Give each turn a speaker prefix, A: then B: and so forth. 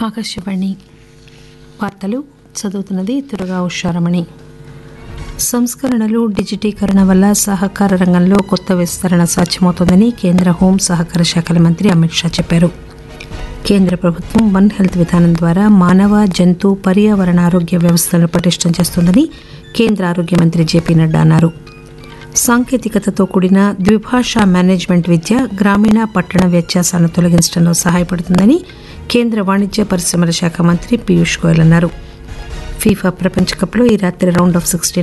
A: ఆకాశవాణి వార్తలు చదువుతున్నది తురగా ఉషారమణి సంస్కరణలు డిజిటీకరణ వల్ల సహకార రంగంలో కొత్త విస్తరణ సాధ్యమవుతోందని కేంద్ర హోం సహకార శాఖల మంత్రి అమిత్ షా చెప్పారు కేంద్ర ప్రభుత్వం వన్ హెల్త్ విధానం ద్వారా మానవ జంతు పర్యావరణ ఆరోగ్య వ్యవస్థలను పటిష్టం చేస్తోందని కేంద్ర ఆరోగ్య మంత్రి జేపీ నడ్డా అన్నారు సాంకేతికతతో కూడిన ద్విభాషా మేనేజ్మెంట్ విద్య గ్రామీణ పట్టణ వ్యత్యాసాలను తొలగించడంలో సహాయపడుతుందని కేంద్ర వాణిజ్య పరిశ్రమల శాఖ మంత్రి పీయూష్ గోయల్ అన్నారు ఫీఫా ప్రపంచ కప్లో ఈ రాత్రి రౌండ్ ఆఫ్ సిక్స్టీన్